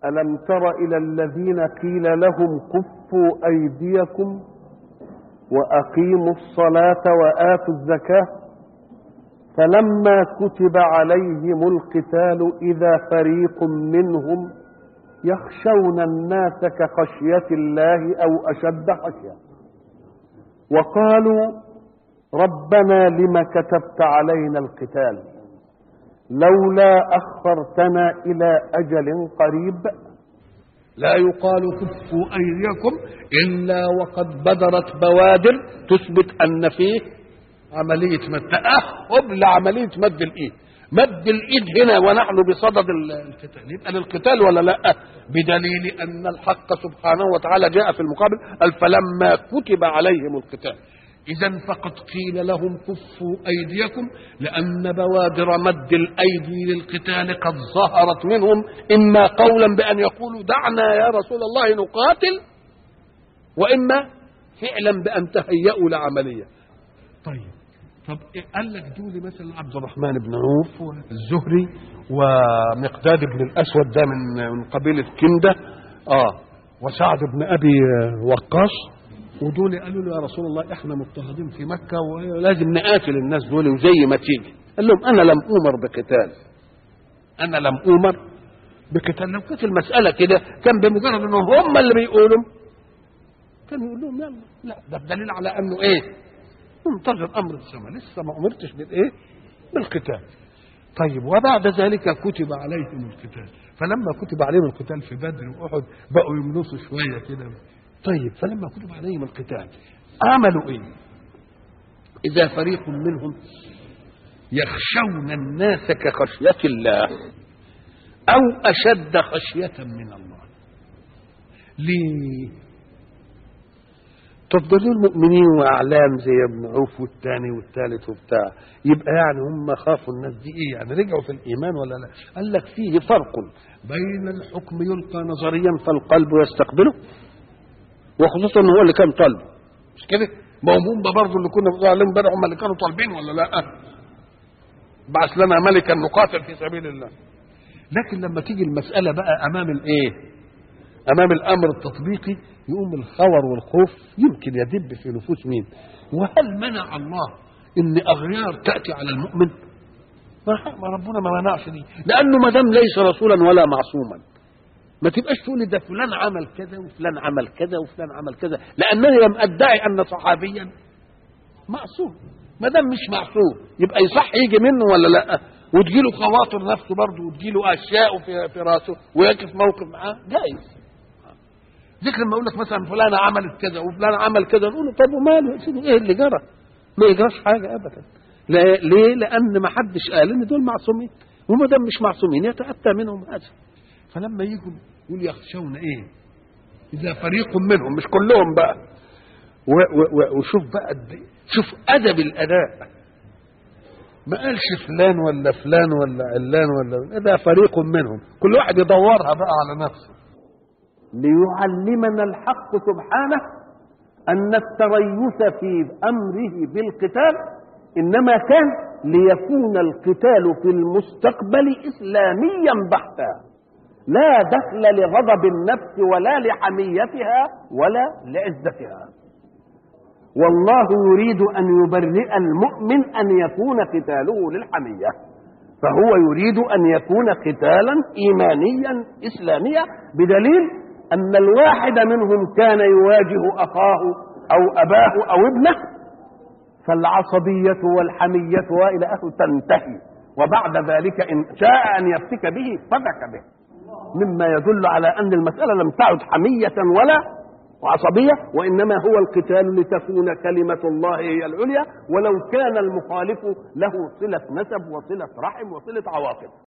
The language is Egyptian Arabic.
ألم تر إلى الذين قيل لهم كفوا أيديكم وأقيموا الصلاة وآتوا الزكاة فلما كتب عليهم القتال إذا فريق منهم يخشون الناس كخشية الله أو أشد خشية وقالوا ربنا لم كتبت علينا القتال لولا أخرتنا إلى أجل قريب لا يقال كفوا أيديكم إلا وقد بدرت بوادر تثبت أن فيه عملية مد تأهب لعملية مد الإيد مد الإيد هنا ونحن بصدد القتال يبقى للقتال ولا لا بدليل أن الحق سبحانه وتعالى جاء في المقابل قال فلما كتب عليهم القتال إذا فقد قيل لهم كفوا أيديكم لأن بوادر مد الأيدي للقتال قد ظهرت منهم إما قولا بأن يقولوا دعنا يا رسول الله نقاتل وإما فعلا بأن تهيأوا لعملية طيب طب إيه قال لك دول مثلا عبد الرحمن بن عوف والزهري ومقداد بن الأسود ده من من قبيلة كندة اه وسعد بن أبي وقاص ودول قالوا له يا رسول الله احنا مضطهدين في مكه ولازم نقاتل الناس دول وزي ما تيجي قال لهم انا لم اومر بقتال انا لم اومر بقتال لو كانت المساله كده كان بمجرد انهم هم اللي بيقولوا كان يقول لهم يلا لا ده بدليل على انه ايه منتظر امر السماء لسه ما امرتش بالايه بالقتال طيب وبعد ذلك كتب عليهم القتال فلما كتب عليهم القتال في بدر واحد بقوا يملصوا شويه كده طيب فلما كتب عليهم القتال عملوا ايه اذا فريق منهم يخشون الناس كخشية الله او اشد خشية من الله ليه تفضلوا المؤمنين واعلام زي ابن عوف والثاني والثالث وبتاع يبقى يعني هم خافوا الناس دي ايه يعني رجعوا في الايمان ولا لا قال لك فيه فرق بين الحكم يلقى نظريا فالقلب يستقبله وخصوصا ان هو اللي كان طالب مش كده ما هم برضه اللي كنا بنقول عليهم امبارح هم اللي كانوا طالبين ولا لا بعث لنا ملكا نقاتل في سبيل الله لكن لما تيجي المسألة بقى أمام الإيه أمام الأمر التطبيقي يقوم الخور والخوف يمكن يدب في نفوس مين وهل منع الله إن أغيار تأتي على المؤمن ما ربنا ما منعش دي لأنه ما دام ليس رسولا ولا معصوما ما تبقاش تقول ده فلان عمل كذا وفلان عمل كذا وفلان عمل كذا لانني لم ادعي ان صحابيا معصوم ما دام مش معصوم يبقى يصح يجي منه ولا لا وتجيله خواطر نفسه برضه وتجيله اشياء في في راسه ويقف موقف معاه جائز ذكر لما اقول لك مثلا فلانه عملت كذا وفلان عمل كذا نقول له طب وماله يا سيدي ايه اللي جرى؟ ما يجراش حاجه ابدا لا ليه؟ لان ما حدش قال ان دول معصومين وما دام مش معصومين يتاتى منهم هذا فلما يجوا يقول يخشون ايه اذا فريق منهم مش كلهم بقى و و و وشوف بقى شوف ادب الاداء ما قالش فلان ولا فلان ولا علان ولا اذا فريق منهم كل واحد يدورها بقى على نفسه ليعلمنا الحق سبحانه ان التريث في امره بالقتال انما كان ليكون القتال في المستقبل اسلاميا بحتا لا دخل لغضب النفس ولا لحميتها ولا لعزتها والله يريد ان يبرئ المؤمن ان يكون قتاله للحميه فهو يريد ان يكون قتالا ايمانيا اسلاميا بدليل ان الواحد منهم كان يواجه اخاه او اباه او ابنه فالعصبيه والحميه والى اخره تنتهي وبعد ذلك ان شاء ان يفتك به فتك به مما يدل على ان المساله لم تعد حميه ولا وعصبيه وانما هو القتال لتكون كلمه الله هي العليا ولو كان المخالف له صله نسب وصله رحم وصله عواطف